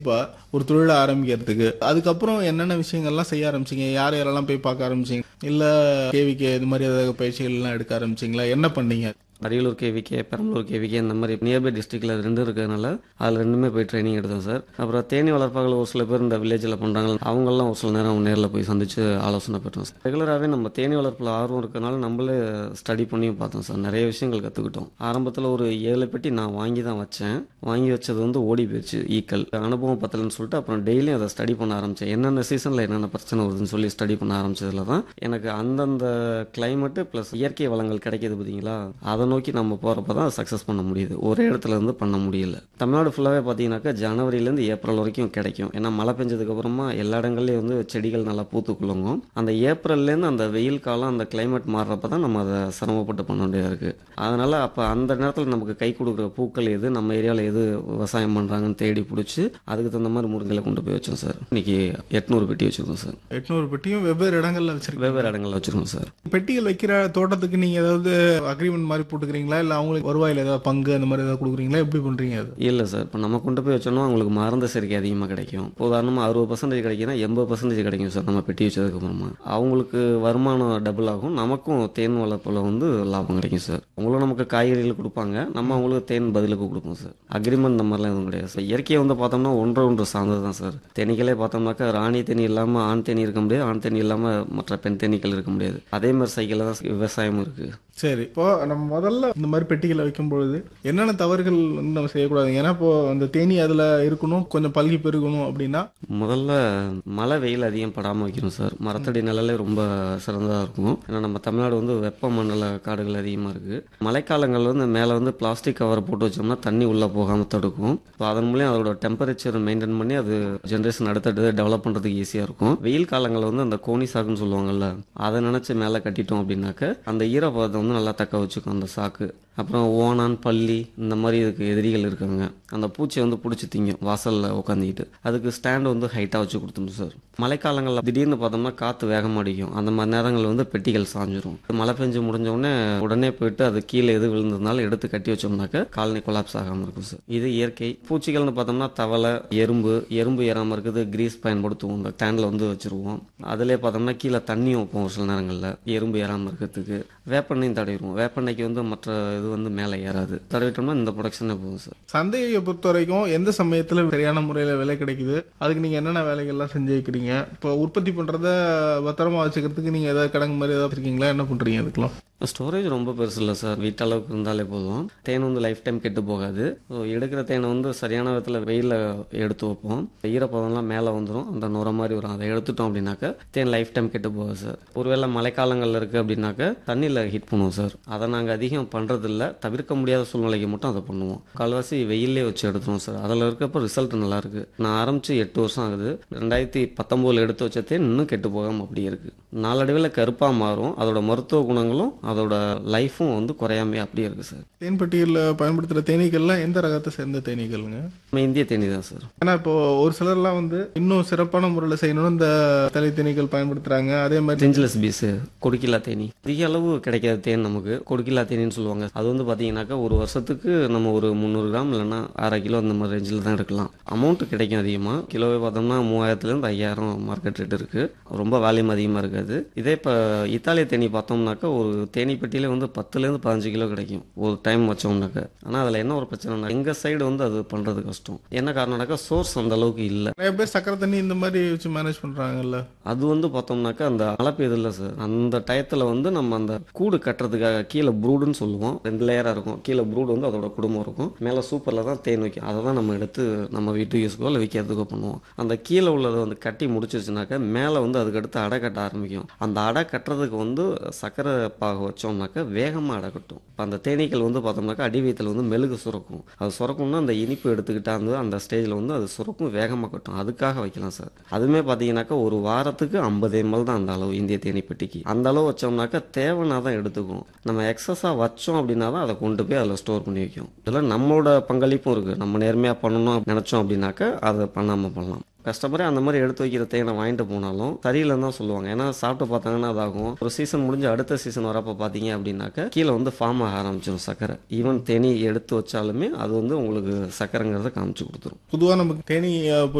இப்போ ஒரு தொழிலை ஆரம்பிக்கிறதுக்கு அதுக்கப்புறம் என்னென்ன விஷயங்கள்லாம் செய்ய ஆரம்பிச்சீங்க யார் யாரெல்லாம் போய் பார்க்க ஆரம்பிச்சீங்க இல்லை கேவிகே இது மாதிரி ஏதாவது பயிற்சிகள்லாம் எடுக்க ஆரம்பிச்சீங்களா என்ன பண்ணீங்க அரியலூர் கேவிகே பெரம்பலூர் கேவிகே இந்த மாதிரி நியர்பை டிஸ்ட்ரிக்டில் ரெண்டு இருக்கிறதுனால அதில் ரெண்டுமே போய் ட்ரைனிங் எடுத்தோம் சார் அப்புறம் தேனி வளர்ப்பார்கள் ஒரு சில பேர் இந்த வில்லேஜில் பண்ணுறாங்க அவங்கெல்லாம் ஒரு சில நேரம் நேரில் போய் சந்திச்சு ஆலோசனை பெற்றோம் சார் ரெகுலராகவே நம்ம தேனி வளர்ப்பில் ஆர்வம் இருக்கிறனால நம்மளே ஸ்டடி பண்ணியும் பார்த்தோம் சார் நிறைய விஷயங்கள் கற்றுக்கிட்டோம் ஆரம்பத்தில் ஒரு ஏழு பெட்டி நான் வாங்கி தான் வச்சேன் வாங்கி வச்சது வந்து ஓடி போயிடுச்சு ஈக்கல் அனுபவம் பத்தலன்னு சொல்லிட்டு அப்புறம் டெய்லியும் அதை ஸ்டடி பண்ண ஆரம்பித்தேன் என்னென்ன சீசனில் என்னென்ன பிரச்சனை வருதுன்னு சொல்லி ஸ்டடி பண்ண ஆரம்பிச்சதுல தான் எனக்கு அந்தந்த கிளைமேட்டு ப்ளஸ் இயற்கை வளங்கள் கிடைக்கிது பார்த்தீங்களா அதை நோக்கி நம்ம போகிறப்ப தான் சக்ஸஸ் பண்ண முடியுது ஒரே இடத்துல இருந்து பண்ண முடியல தமிழ்நாடு ஃபுல்லாகவே பார்த்தீங்கன்னாக்கா ஜனவரியிலேருந்து ஏப்ரல் வரைக்கும் கிடைக்கும் ஏன்னா மழை பெஞ்சதுக்கு அப்புறமா எல்லா இடங்கள்லையும் வந்து செடிகள் நல்லா பூத்து குலுங்கும் அந்த ஏப்ரல்லேருந்து அந்த வெயில் காலம் அந்த கிளைமேட் மாறுறப்ப தான் நம்ம அதை சிரமப்பட்டு பண்ண வேண்டியதாக இருக்குது அதனால் அப்போ அந்த நேரத்தில் நமக்கு கை கொடுக்குற பூக்கள் எது நம்ம ஏரியாவில் எது விவசாயம் பண்ணுறாங்கன்னு தேடி பிடிச்சி அதுக்கு தகுந்த மாதிரி முருங்கையில் கொண்டு போய் வச்சோம் சார் இன்னைக்கு எட்நூறு பெட்டி வச்சுருக்கோம் சார் எட்நூறு பெட்டியும் வெவ்வேறு இடங்கள்ல வச்சிருக்கீங்க வெவ்வேறு இடங்களில் வச்சுருக்கோம் சார் பெட்டிகள் வைக்கிற தோட்டத்துக்கு நீங்க ஏதாவது அக்ரிமெண்ட் மாதிரி போட்டுக்கிறீங்களா இல்ல அவங்களுக்கு வருவாயில ஏதாவது பங்கு அந்த மாதிரி ஏதாவது கொடுக்குறீங்களா எப்படி பண்றீங்க அது இல்லை சார் இப்போ நம்ம கொண்டு போய் வச்சோம்னா அவங்களுக்கு மருந்து சேர்க்கை அதிகமாக கிடைக்கும் இப்போ உதாரணமாக அறுபது பர்சன்டேஜ் கிடைக்குன்னா எண்பது பர்சன்டேஜ் கிடைக்கும் சார் நம்ம பெட்டி வச்சதுக்கு அப்புறமா அவங்களுக்கு வருமானம் டபுள் ஆகும் நமக்கும் தேன் வளர்ப்பில் வந்து லாபம் கிடைக்கும் சார் அவங்களும் நமக்கு காய்கறிகள் கொடுப்பாங்க நம்ம அவங்களுக்கு தேன் பதிலுக்கு கொடுப்போம் சார் அக்ரிமெண்ட் இந்த மாதிரிலாம் எதுவும் கிடையாது சார் இயற்கையை வந்து பார்த்தோம்னா ஒன்று ஒன்று சார்ந்தது தான் சார் தேனீக்களே பார்த்தோம்னாக்கா ராணி தேனி இல்லாமல் ஆண் தேனி இருக்க முடியாது ஆண் தேனி இல்லாமல் மற்ற பெண் தேனீக்கள் இருக்க முடியாது அதே மாதிரி சைக்கிளில் தான் விவசாயமும் இருக்குது சரி இப்போ நம்ம முதல்ல இந்த மாதிரி பெட்டிகளை வைக்கும் பொழுது என்னென்ன தவறுகள் வந்து நம்ம செய்யக்கூடாது ஏன்னா இப்போ அந்த தேனி அதுல இருக்கணும் கொஞ்சம் பல்கி பெருகணும் அப்படின்னா முதல்ல மழை வெயில் அதிகம் படாமல் வைக்கணும் சார் மரத்தடி நிழலே ரொம்ப சிறந்ததாக இருக்கும் ஏன்னா நம்ம தமிழ்நாடு வந்து வெப்பமண்டல காடுகள் அதிகமாக இருக்குது மழைக்காலங்களில் வந்து மேலே வந்து பிளாஸ்டிக் கவர் போட்டு வச்சோம்னா தண்ணி உள்ளே போகாமல் தடுக்கும் ஸோ அதன் மூலியம் அதோட டெம்பரேச்சர் மெயின்டைன் பண்ணி அது ஜென்ரேஷன் அடுத்தடுத்து டெவலப் பண்ணுறதுக்கு ஈஸியாக இருக்கும் வெயில் காலங்களில் வந்து அந்த கோனி சாக்குன்னு சொல்லுவாங்கல்ல அதை நினச்சி மேலே கட்டிட்டோம் அப்படின்னாக்க அந்த ஈரப்பதத்தை வந்து நல்லா தக்க வச்சுக்கும் அந்த சாக்கு அப்புறம் ஓனான் பள்ளி இந்த மாதிரி இதுக்கு எதிரிகள் இருக்காங்க அந்த பூச்சியை வந்து பிடிச்சி திங்கும் வாசலில் உட்காந்துக்கிட்டு அதுக்கு ஸ்டாண்ட் வந்து ஹைட்டாக வச்சு கொடுத்துணும் சார் மழைக்காலங்களில் திடீர்னு பார்த்தோம்னா காற்று வேகமாக அடிக்கும் அந்த மாதிரி நேரங்களில் வந்து பெட்டிகள் சாஞ்சிரும் மழை பெஞ்சு முடிஞ்ச உடனே உடனே போயிட்டு அது கீழே எது விழுந்ததுனால எடுத்து கட்டி வச்சோம்னாக்க காலனி கொலாப்ஸ் ஆகாமல் இருக்கும் சார் இது இயற்கை பூச்சிகள்னு பார்த்தோம்னா தவளை எறும்பு எறும்பு ஏறாமல் இருக்குது கிரீஸ் பயன்படுத்துவோம் இந்த ஸ்டாண்டில் வந்து வச்சுருவோம் அதிலே பார்த்தோம்னா கீழே தண்ணியும் வைப்போம் ஒரு சில நேரங்களில் எறும்பு ஏறாமல் இருக்கிறதுக்கு வேப்பெண்ணையும் தடவிடுவோம் வேப்பெண்ணைக்கு வந்து மற்ற இது வந்து மேலே ஏறாது தடவிட்டோம்னா இந்த ப்ரொடக்ஷனே போகும் சார் சந்தையை பொறுத்த வரைக்கும் எந்த சமயத்துல சரியான முறையில விலை கிடைக்குது அதுக்கு நீங்க என்னென்ன வேலைகள்லாம் செஞ்சு வைக்கிறீங்க இப்போ உற்பத்தி பண்றத பத்திரமா வச்சுக்கிறதுக்கு நீங்க ஏதாவது கிடங்கு மாதிரி ஏதாவது இருக்கீங்களா என்ன பண்றீங்க அதுக்கெல்லாம் ஸ்டோரேஜ் ரொம்ப பெருசு இல்லை சார் வீட்டளவுக்கு இருந்தாலே போதும் தேன் வந்து லைஃப் டைம் கெட்டு போகாது ஸோ எடுக்கிற தேனை வந்து சரியான விதத்தில் வெயிலில் எடுத்து வைப்போம் ஈரப்பதம்லாம் மேலே வந்துடும் அந்த நுர மாதிரி வரும் அதை எடுத்துட்டோம் அப்படின்னாக்க தேன் லைஃப் டைம் கெட்டு போகாது சார் ஒருவேளை மழைக்காலங்களில் இருக்குது அப்படின்னாக்க தண்ணியில் ஹீட் பண்ணுவோம் சார் அதை நாங்கள் அதிகம் பண்ணுறதில்ல தவிர்க்க முடியாத சூழ்நிலைக்கு மட்டும் அதை பண்ணுவோம் கால்வாசி வெயிலே வச்சு எடுத்துருவோம் சார் அதில் இருக்கப்போ ரிசல்ட் நல்லா இருக்கு நான் ஆரம்பித்து எட்டு வருஷம் ஆகுது ரெண்டாயிரத்தி பத்தொம்போதில் எடுத்து வச்ச தேன் இன்னும் கெட்டு போகாமல் அப்படியே இருக்குது நாளடைவில் கருப்பாக மாறும் அதோட மருத்துவ குணங்களும் அதோட லைஃப்பும் வந்து குறையாமே அப்படியே இருக்குது சார் தேன்பட்டியில் பயன்படுத்துகிற தேனீக்கள்லாம் எந்த ரகத்தை சேர்ந்த தேனீக்கள்ங்க நம்ம இந்திய தேனி தான் சார் ஏன்னா இப்போ ஒரு சிலர்லாம் வந்து இன்னும் சிறப்பான முறையில் செய்யணும்னு இந்த தலை தேனீக்கள் பயன்படுத்துறாங்க அதே மாதிரி டெஞ்சிலஸ் பீஸு கொடுக்கிலா தேனி அதிக அளவு கிடைக்காத தேன் நமக்கு கொடுக்கிலா தேனின்னு சொல்லுவாங்க அது வந்து பார்த்தீங்கன்னாக்கா ஒரு வருஷத்துக்கு நம்ம ஒரு முந்நூறு கிராம் இல்லைன்னா அரை கிலோ அந்த மாதிரி ரேஞ்சில் தான் எடுக்கலாம் அமௌண்ட் கிடைக்கும் அதிகமாக கிலோவே பார்த்தோம்னா மூவாயிரத்துலேருந்து ஐயாயிரம் மார்க்கெட் ரேட் இருக்குது ரொம்ப வேல்யூம் அதிகமாக இருக்காது இதே இப்போ இத்தாலிய தேனி பார்த்தோம்னாக்கா ஒரு தேனி பெட்டியிலே வந்து பத்துலேருந்து பதினஞ்சு கிலோ கிடைக்கும் ஒரு டைம் வச்சோம்னாக்கா ஆனால் அதில் என்ன ஒரு பிரச்சனைனா எங்கள் சைடு வந்து அது பண்ணுறது கஷ்டம் என்ன காரணம்னாக்கா சோர்ஸ் அந்த அளவுக்கு இல்லை நிறைய பேர் சக்கரை தண்ணி இந்த மாதிரி வச்சு மேனேஜ் பண்றாங்கல்ல அது வந்து பார்த்தோம்னாக்கா அந்த மழை பெய்யுது இல்லை சார் அந்த டயத்தில் வந்து நம்ம அந்த கூடு கட்டுறதுக்காக கீழே ப்ரூடுன்னு சொல்லுவோம் ரெண்டு லேயராக இருக்கும் கீழே ப்ரூடு வந்து அதோட குடும்பம் இருக்கும் மேலே சூப்பரில் தான் தேன் வைக்கும் அதை தான் நம்ம எடுத்து நம்ம வீட்டு யூஸ்க்கோ இல்லை விற்கிறதுக்கோ பண்ணுவோம் அந்த கீழே உள்ளதை வந்து கட்டி முடிச்சிருச்சுனாக்கா மேலே வந்து அதுக்கு அடுத்து அடை கட்ட ஆரம்பிக்கும் அந்த அடை கட்டுறதுக்கு வந்து சக்கரை பாகு வச்சோம்னாக்கா வேகமாக அடை கட்டும் இப்போ அந்த தேனீக்கள் வந்து பார்த்தோம்னாக்கா அடி வயித்துல வந்து மெழுகு சுரக்கும் அது சுரக்கும்னா அந்த இனிப்பு எடுத்துக்கிட்டா வந்து அந்த ஸ்டேஜில் வந்து அது சுரக்கும் வேகமாக கட்டும் அதுக்காக வைக்கலாம் சார் அதுவுமே பார்த்தீங்கன்னாக்கா ஒரு வாரத்துக்கு ஐம்பது எம்எல் தான் அந்த அளவு இந்திய தேனி பெட்டிக்கு அந்த அளவு வச்சோம்னாக்கா தேவைன்னா தான் எடுத்துக்கும் நம்ம எக்ஸஸாக வச்சோம் அப்படின்னா தான் அதை கொண்டு போய் அதில் ஸ்டோர் பண்ணி வைக்கும் இதில் நம்மளோட பங்களிப்பும் இருக்குது நம்ம நேர்மையாக பண்ணணும் நினச்சோம் அப்படின்னாக்கா அதை பண்ணாமல் பண்ணலாம் கஸ்டமரே அந்த மாதிரி எடுத்து வைக்கிற தேனை வாங்கிட்டு போனாலும் சரியில்லைன்னு தான் சொல்லுவாங்க ஏன்னா சாப்பிட்டு பார்த்தாங்கன்னா அதாகும் ஒரு சீசன் முடிஞ்சு அடுத்த சீசன் வரப்போ பார்த்தீங்க அப்படின்னாக்க கீழே வந்து ஃபார்ம் ஆக ஆரம்பிச்சிடும் சர்க்கரை ஈவன் தேனி எடுத்து வச்சாலுமே அது வந்து உங்களுக்கு சர்க்கரைங்கிறத காமிச்சு கொடுத்துரும் பொதுவா நமக்கு தேனி அஹ்,